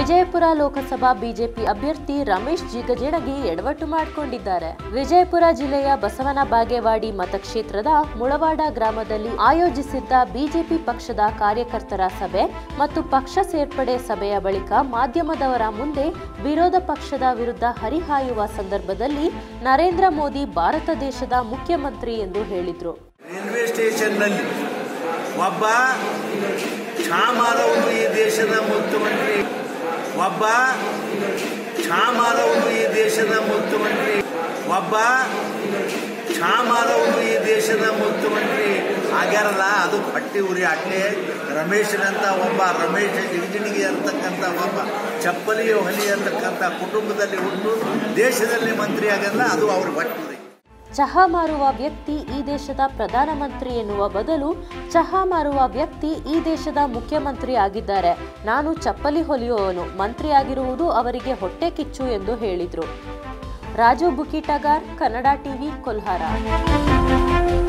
Vijayapura Lok Sabha BJP ಅಭ್ಯರ್ಥಿ ರಮೇಶ್ ಜಿಗಜಿಣಗಿ ಎಡವಟ್ಟು ಮಾಡಿಕೊಂಡಿದ್ದಾರೆ ವಿಜಯಪುರ ಜಿಲ್ಲೆಯ ಬಸವನ ಬಾಗೇವಾಡಿ ಮತಕ್ಷೇತ್ರದ ಮುಳವಾಡ ಗ್ರಾಮದಲ್ಲಿ ಆಯೋಜಿಸಿದ್ದ ಬಿಜೆಪಿ ಪಕ್ಷದ ಕಾರ್ಯಕರ್ತರ ಸಭೆ ಮತ್ತು ಪಕ್ಷ ಸೇರ್ಪಡೆ ಸಭೆಯ ಬಳಿಕ ಮಾಧ್ಯಮದವರ ಮುಂದೆ ವಿರೋಧ ಪಕ್ಷದ ವಿರುದ್ಧ ಹರಿಹಾಯುವ ಸಂದರ್ಭದಲ್ಲಿ ನರೇಂದ್ರ ಮೋದಿ ಭಾರತ ದೇಶದ ಮುಖ್ಯಮಂತ್ರಿ ಎಂದು ಹೇಳಿದ್ರು ರೈಲ್ವೆ ಸ್ಟೇಷನ್ನಲ್ಲಿ ಒಬ್ಬ ಚಾ ಮಾರವನು ಈ ದೇಶದ ಮುಖ್ಯಮಂತ್ರಿ ಒಬ್ಬ ಚಾ ಮಾರವನು ಈ ದೇಶದ ಮುಖ್ಯಮಂತ್ರಿ ಒಬ್ಬ ಚಾ ಮಾರವನು ಈ ದೇಶದ ಮುಖ್ಯಮಂತ್ರಿ ಆಗ್ಯಾರಲ್ಲ ಅದು ಪಟ್ಟಿ ಉರಿ ಅಟ್ಲೆ ರಮೇಶನಂತ ಒಬ್ಬ ರಮೇಶ್ ಜಿಗಜಿಣಿಗೆ ಅಂತಕ್ಕಂಥ ಒಬ್ಬ ಚಪ್ಪಲಿ ಹೊಲಿ ಅಂತಕ್ಕಂಥ ಕುಟುಂಬದಲ್ಲಿ ಹುಟ್ಟು ದೇಶದಲ್ಲಿ ಮಂತ್ರಿ ಆಗಲ್ಲ ಅದು ಅವ್ರ ಪಟ್ಟಿ ಉರಿ ಚಹಾ ಮಾರುವ ವ್ಯಕ್ತಿ ಈ ದೇಶದ ಪ್ರಧಾನಮಂತ್ರಿ ಎನ್ನುವ ಬದಲು ಚಹಾ ಮಾರುವ ವ್ಯಕ್ತಿ ಈ ದೇಶದ ಮುಖ್ಯಮಂತ್ರಿ ಆಗಿದ್ದಾರೆ ನಾನು ಚಪ್ಪಲಿ ಹೊಲಿಯುವವನು ಮಂತ್ರಿ ಆಗಿರುವುದು ಅವರಿಗೆ ಹೊಟ್ಟೆ ಕಿಚ್ಚು ಎಂದು ಹೇಳಿದರು ರಾಜು ಬುಕಿಟಗಾರ್ ಕನ್ನಡ ಟಿವಿ ಕೊಲ್ಹಾರ